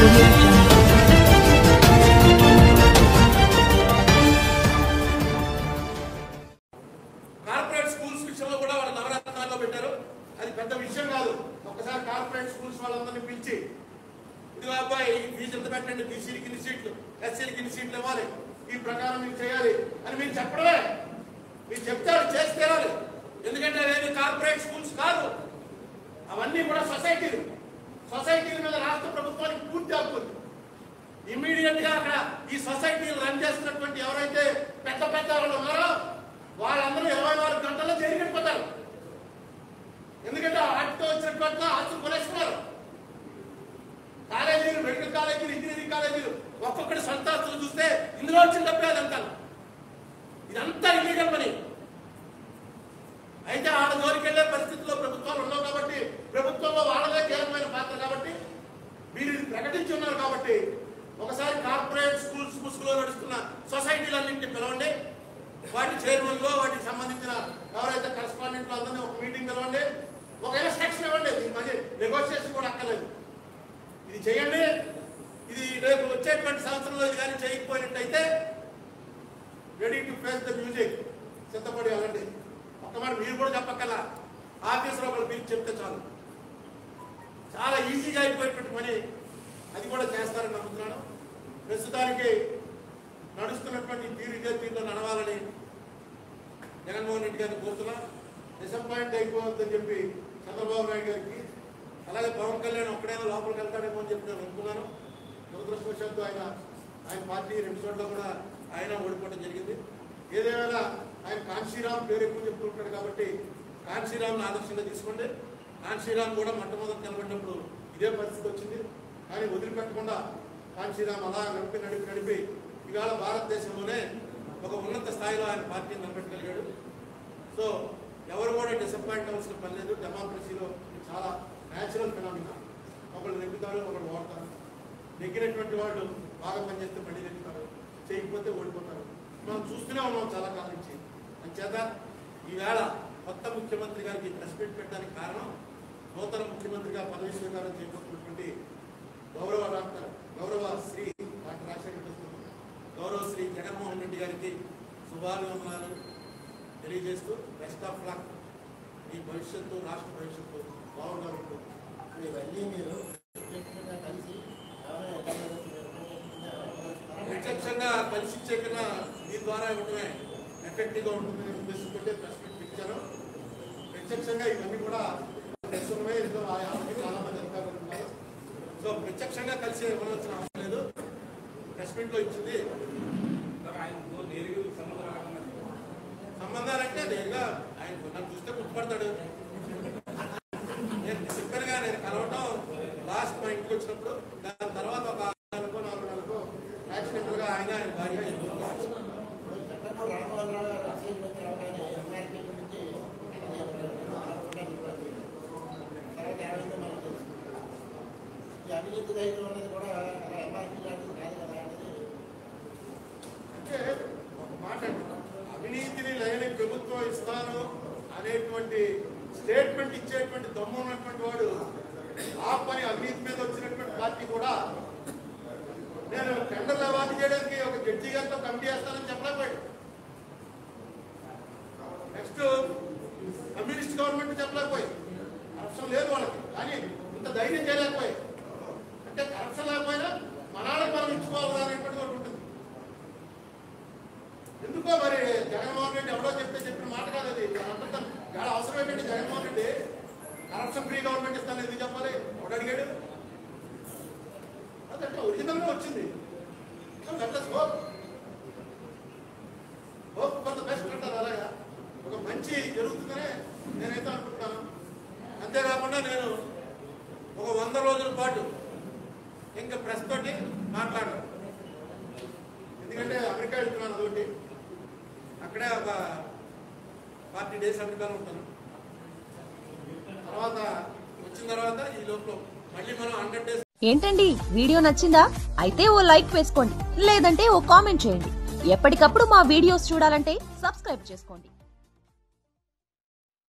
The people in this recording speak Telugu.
audio jungle. కార్పొరేట్ స్కూల్స్ విషయంలో కూడా వాళ్ళ నవరత్నాల్లో పెట్టారు అది పెద్ద విషయం కాదు ఒక్కసారి కార్పొరేట్ స్కూల్స్ వాళ్ళందరినీ పిలిచి ఇది అబ్బాయి ఫీజు ఎంత పెట్టండి బీసీలకి ఇన్ని సీట్లు ఎస్సీలకి ఇన్ని సీట్లు ఇవ్వాలి ఈ ప్రకారం మీరు చేయాలి అని మీరు చెప్పడమే మీరు చెప్తారు చేసి తీరాలి ఎందుకంటే అవేమి కార్పొరేట్ స్కూల్స్ కాదు అవన్నీ కూడా సొసైటీలు సొసైటీల మీద రాష్ట్ర ప్రభుత్వానికి పూర్తి హక్కు ఉంది ఇమ్మీడియట్ గా అక్కడ ఈ సొసైటీలు రన్ చేస్తున్నటువంటి ఎవరైతే పెద్ద పెద్ద వాళ్ళు ఉన్నారో వాళ్ళందరూ ఇరవై నాలుగు గంటల్లో జైలు కట్టిపోతారు ఎందుకంటే ఆ వాటితో వచ్చినటువంటి ఆస్తులు కొనేస్తున్నారు కాలేజీలు మెడికల్ కాలేజీలు ఇంజనీరింగ్ కాలేజీలు ఒక్కొక్కటి సొంత ఆస్తులు చూస్తే ఇందులో వచ్చిన డబ్బే అదంతా ఇదంతా ఇల్లీగల్ పని అయితే ఆడ జోలికి వెళ్లే పరిస్థితిలో ప్రభుత్వాలు ఉండవు కాబట్టి ప్రభుత్వంలో వాళ్ళదే కీలకమైన పాత్ర కాబట్టి మీరు ఇది ప్రకటించి ఉన్నారు కాబట్టి ఒకసారి కార్పొరేట్ స్కూల్స్ ముసుగులో నడుస్తున్న సొసైటీలన్నింటినీ పిలవండి వాటి చైర్మన్లో వాటికి సంబంధించిన ఎవరైతే కరెస్పాండెంట్లు అందరినీ ఒక మీటింగ్ పిలవండి ఒక ఇన్స్ట్రక్షన్ ఇవ్వండి దీని మధ్య నెగోషియేషన్ కూడా అక్కర్లేదు ఇది చేయండి ఇది రేపు వచ్చేటువంటి సంవత్సరంలో ఇది కానీ చేయకపోయినట్టయితే ready to face the music సిద్ధపడి వెళ్ళండి ఒక్క మాట మీరు కూడా చెప్పక్కల్లా ఆఫీసులో ఒకళ్ళు పిలిచి చెప్తే చాలు చాలా ఈజీగా అయిపోయేటువంటి పని అది కూడా చేస్తారని నమ్ముతున్నాను ప్రస్తుతానికి నడుస్తున్నటువంటి తీరు ఇదే తీరులో నడవాలని జగన్మోహన్ రెడ్డి గారిని కోరుతున్నా డిసప్పాయింట్ అయిపోవద్దని చెప్పి చంద్రబాబు నాయుడు గారికి అలాగే పవన్ కళ్యాణ్ ఒక్కడైనా లోపలికి వెళ్తాడేమో అని చెప్పి నేను అనుకున్నాను దురదృష్టవశాత్తు ఆయన ఆయన పార్టీ రెండు చోట్ల కూడా ఆయన ఓడిపోవడం జరిగింది ఏదేమైనా ఆయన కాన్సీరామ్ పేరు ఎక్కువ చెప్తుంటాడు కాబట్టి కాన్సీరామ్ని ఆదర్శంగా తీసుకోండి కాన్సీరామ్ కూడా మొట్టమొదటి నిలబడినప్పుడు ఇదే పరిస్థితి వచ్చింది కానీ వదిలిపెట్టకుండా కాన్సీరామ్ అలా నడిపి నడిపి నడిపి ఇవాళ భారతదేశంలోనే ఒక ఉన్నత స్థాయిలో ఆయన పార్టీని నిలబెట్టగలిగాడు సో ఎవరు కూడా డిసప్పాయింట్ అవ్వాల్సిన పని లేదు డెమోక్రసీలో ఇది చాలా న్యాచురల్ ఫినామినా ఒకళ్ళు నెగ్గుతారు ఒకళ్ళు ఓడతారు నెగ్గినటువంటి వాళ్ళు బాగా పనిచేస్తే మళ్ళీ నెగ్గుతారు చేయకపోతే ఓడిపోతారు మనం చూస్తూనే ఉన్నాం చాలా కాలం నుంచి అంచేత ఈవేళ కొత్త ముఖ్యమంత్రి గారికి ప్రెస్ మీట్ పెట్టడానికి కారణం నూతన ముఖ్యమంత్రిగా పదవి స్వీకారం చేయబోతున్నటువంటి గౌరవ డాక్టర్ గౌరవ శ్రీ డాక్టర్ రాజశేఖర ప్రసాద్ గౌరవ శ్రీ జగన్మోహన్ రెడ్డి గారికి శుభాభివందనాలు తెలియజేస్తూ బెస్ట్ ఆఫ్ లక్ ఈ భవిష్యత్తు రాష్ట్ర భవిష్యత్తు బాగుండాలంటూ ఇవన్నీ మీరు ప్రత్యేకంగా కలిసి ఎవరైనా ప్రత్యక్షంగా కలిసి ఇచ్చే కన్నా దీని ద్వారా ఇవ్వడమే ఎఫెక్టివ్గా ఉంటుందని ఉద్దేశంతో ప్రెస్ మీట్ ఇచ్చారు ప్రత్యక్షంగా ఇవన్నీ కూడా ప్రస్తుతమే ఇందులో ఆయా చాలా మంది అధికారులు ఉన్నారు సో ప్రత్యక్షంగా కలిసి ఇవ్వాల్సిన అవసరం లేదు ప్రెస్ మీట్లో ఇచ్చింది సంబంధాలంటే నేరుగా ఆయన నన్ను చూస్తే గుర్తుపడతాడు నేను చెప్పానుగా నేను కలవటం లాస్ట్ మా ఇంటికి వచ్చినప్పుడు దాని తర్వాత ఒక ఆరు నెలలకు నాలుగు నెలలకు యాక్సిడెంటల్ గా ఆయన ఆయన భార్య ఇద్దరు చట్టంలో రామోహన్ రావు గారు అసలు మంత్రి అవగానే ఎంఆర్పీ గురించి తర్వాత ఏమైందో మనకు తెలుసు ఈ అవినీతి రైతు అనేది కూడా అలా ఎంఆర్పీ లాంటిది కాదు కదా అనేది అంటే ఒక మాట అంటున్నా. అవినీతిని లేని ప్రభుత్వం ఇస్తాను అనేటువంటి స్టేట్మెంట్ ఇచ్చేటువంటి దమ్ము ఉన్నటువంటి వాడు ఆ పని అవినీతి మీద వచ్చినటువంటి పార్టీ కూడా నేను టెండర్లు అవార్డు చేయడానికి ఒక జడ్జి గారితో కమిటీ వేస్తానని చెప్పలేకపోయాడు నెక్స్ట్ కమ్యూనిస్ట్ గవర్నమెంట్ చెప్పలేకపోయి కరప్షన్ లేదు వాళ్ళకి కానీ ఇంత ధైర్యం చేయలేకపోయి అంటే కరప్షన్ లేకపోయినా మనాళ్ళకి మనం ఇచ్చుకోవాలి అనేటువంటి ఒకటి ఉంటుంది ఎందుకో మరి జగన్మోహన్ రెడ్డి ఎవడో చెప్తే చెప్పిన మాట కాదు అది అంతా చాలా అవసరం ఏంటంటే Jaganmohan Reddy corruption free government ఇస్తాను ఎందుకు చెప్పాలి ఎవడు అడిగాడు అదంటే ఒరిజినల్ గా వచ్చింది hope hope for the best అంటారు అలాగా ఒక మంచి జరుగుతుందనే నేనైతే అనుకుంటున్నాను అంతేకాకుండా నేను ఒక వంద రోజుల పాటు ఇంకా ప్రెస్ తోటి మాట్లాడను ఎందుకంటే అమెరికా వెళ్తున్నాను అదొకటి అక్కడే ఒక ఫార్టీ డేస్ అమెరికాలో ఉంటాను తర్వాత వచ్చిన తర్వాత ఈ లోపల మళ్ళీ మనం హండ్రెడ్ డేస్ ఏంటండి వీడియో నచ్చిందా అయితే ఓ లైక్ వేసుకోండి లేదంటే ఓ కామెంట్ చేయండి ఎప్పటికప్పుడు మా వీడియోస్ చూడాలంటే సబ్స్క్రైబ్ చేసుకోండి